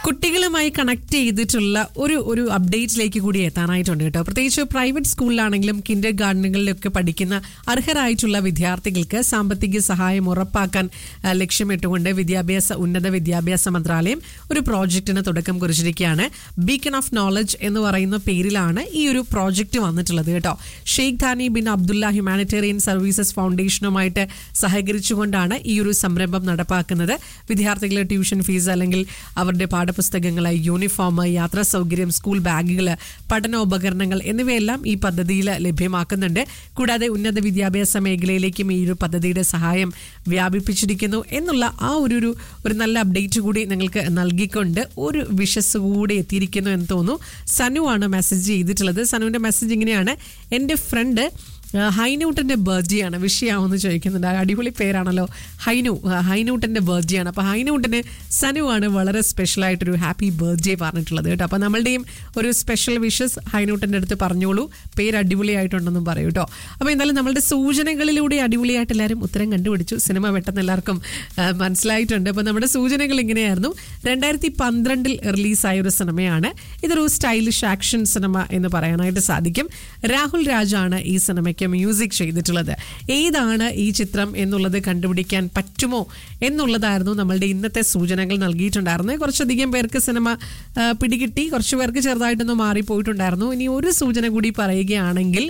കുട്ടികളുമായി കണക്ട് ചെയ്തിട്ടുള്ള ഒരു ഒരു അപ്ഡേറ്റിലേക്ക് കൂടി എത്താനായിട്ടുണ്ട് കേട്ടോ പ്രത്യേകിച്ച് പ്രൈവറ്റ് സ്കൂളിലാണെങ്കിലും കിൻഡർ ഗാർഡനുകളിലൊക്കെ പഠിക്കുന്ന അർഹരായിട്ടുള്ള വിദ്യാർത്ഥികൾക്ക് സാമ്പത്തിക സഹായം ഉറപ്പാക്കാൻ ആ, ലക്ഷ്യമിട്ടുകൊണ്ട് വിദ്യാഭ്യാസ ഉന്നത വിദ്യാഭ്യാസ മന്ത്രാലയം ഒരു പ്രോജക്റ്റിന് തുടക്കം കുറിച്ചിരിക്കുകയാണ് ബീക്കൺ ഓഫ് നോളജ് എന്ന് പറയുന്ന പേരിലാണ് ഈ ഒരു പ്രോജക്റ്റ് വന്നിട്ടുള്ളത് കേട്ടോ Sheikh Dhani bin Abdullah humanitarian services ഫൗണ്ടേഷനുമായിട്ട് സഹകരിച്ചുകൊണ്ടാണ് ഈ ഒരു സംരംഭം നടപ്പാക്കുന്നത് വിദ്യാർത്ഥികളുടെ ട്യൂഷൻ ഫീസ് അല്ലെങ്കിൽ അവരുടെ പാഠപുസ്തകങ്ങൾ യൂണിഫോം യാത്രാ സൗകര്യം സ്കൂൾ ബാഗുകൾ പഠനോപകരണങ്ങൾ എന്നിവയെല്ലാം ഈ പദ്ധതിയിൽ ലഭ്യമാക്കുന്നുണ്ട് കൂടാതെ ഉന്നത വിദ്യാഭ്യാസ മേഖലയിലേക്കും ഈ ഒരു പദ്ധതിയുടെ സഹായം വ്യാപിപ്പിച്ചിരിക്കുന്നു എന്നുള്ള ആ ഒരു ഒരു ഒരു നല്ല അപ്ഡേറ്റ് കൂടി നിങ്ങൾക്ക് നൽകിക്കൊണ്ട് ഒരു വിഷസ് കൂടി എത്തിയിരിക്കുന്നു എന്ന് തോന്നുന്നു സനു ആണ് മെസ്സേജ് ചെയ്തിട്ടുള്ളത് സനുവിന്റെ മെസ്സേജ് ഇങ്ങനെയാണ് എൻ്റെ ഫ്രണ്ട് ഹൈനൂട്ടൻ്റെ ബർത്ത്ഡേ ആണ് വിഷയാവെന്ന് ചോദിക്കുന്നുണ്ട് ആ അടിപൊളി പേരാണല്ലോ ഹൈനു ആ, ഹൈനൂട്ടൻ്റെ ബർത്ത്ഡേ ആണ് അപ്പോൾ ഹൈനൂട്ടന് സനു ആണ് വളരെ സ്പെഷ്യലായിട്ടൊരു ഹാപ്പി ബർത്ത്ഡേ പറഞ്ഞിട്ടുള്ളത് കേട്ടോ അപ്പോൾ നമ്മളുടെയും ഒരു സ്പെഷ്യൽ വിഷസ് ഹൈനൂട്ടൻ്റെ അടുത്ത് പറഞ്ഞോളൂ പേര് അടിപൊളിയായിട്ടുണ്ടെന്നും പറയൂ കേട്ടോ അപ്പോൾ എന്തായാലും നമ്മളുടെ സൂചനകളിലൂടെ അടിപൊളിയായിട്ട് എല്ലാവരും ഉത്തരം കണ്ടുപിടിച്ചു സിനിമ പെട്ടെന്ന് എല്ലാവർക്കും ആ, മനസ്സിലായിട്ടുണ്ട് അപ്പോൾ നമ്മുടെ സൂചനകൾ ഇങ്ങനെയായിരുന്നു രണ്ടായിരത്തി പന്ത്രണ്ടിൽ റിലീസായ ഒരു സിനിമയാണ് ഇതൊരു സ്റ്റൈലിഷ് ആക്ഷൻ സിനിമ എന്ന് പറയാനായിട്ട് സാധിക്കും രാഹുൽ രാജാണ് ഈ സിനിമയ്ക്ക് മ്യൂസിക് ചെയ്തിട്ടുള്ളത് ഏതാണ് ഈ ചിത്രം എന്നുള്ളത് കണ്ടുപിടിക്കാൻ പറ്റുമോ എന്നുള്ളതായിരുന്നു നമ്മളുടെ ഇന്നത്തെ സൂചനകൾ നൽകിയിട്ടുണ്ടായിരുന്നത് കുറച്ചധികം പേർക്ക് സിനിമ ആ, പിടികിട്ടി കുറച്ച് പേർക്ക് ചെറുതായിട്ടൊന്ന് മാറിപ്പോയിട്ടുണ്ടായിരുന്നു ഇനി ഒരു സൂചന കൂടി പറയുകയാണെങ്കിൽ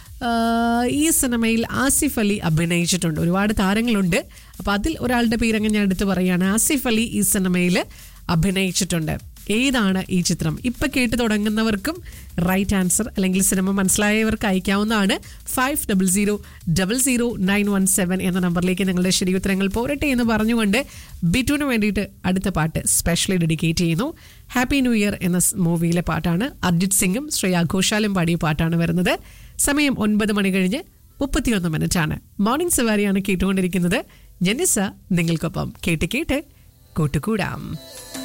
ആഹ് ഈ സിനിമയിൽ ആസിഫ് അലി അഭിനയിച്ചിട്ടുണ്ട് ഒരുപാട് താരങ്ങളുണ്ട് അപ്പോൾ അതിൽ ഒരാളുടെ പേരങ്ങ് ഞാൻ എടുത്ത് പറയുകയാണ് ആസിഫ് അലി ഈ സിനിമയിൽ അഭിനയിച്ചിട്ടുണ്ട് ഏതാണ് ഈ ചിത്രം ഇപ്പൊ കേട്ട് തുടങ്ങുന്നവർക്കും റൈറ്റ് ആൻസർ അല്ലെങ്കിൽ സിനിമ മനസ്സിലായവർക്ക് അയക്കാവുന്നതാണ് five double zero double zero nine one seven എന്ന നമ്പറിലേക്ക് നിങ്ങളുടെ ശരിയുത്തരങ്ങൾ പോരട്ടെ എന്ന് പറഞ്ഞുകൊണ്ട് ബിറ്റുവിന് വേണ്ടിയിട്ട് അടുത്ത പാട്ട് സ്പെഷ്യലി ഡെഡിക്കേറ്റ് ചെയ്യുന്നു ഹാപ്പി ന്യൂ ഇയർ എന്ന സ് മൂവിയിലെ പാട്ടാണ് അർജിത് സിംഗും ശ്രേയ ഘോഷാലും പാടിയ പാട്ടാണ് വരുന്നത് സമയം ഒൻപത് മണി കഴിഞ്ഞ് മുപ്പത്തിയൊന്ന് മിനിറ്റാണ് മോർണിംഗ് സവാരിയാണ് കേട്ടുകൊണ്ടിരിക്കുന്നത് ജനിസ നിങ്ങൾക്കൊപ്പം കേട്ട് കേട്ട് കൂട്ടുകൂടാം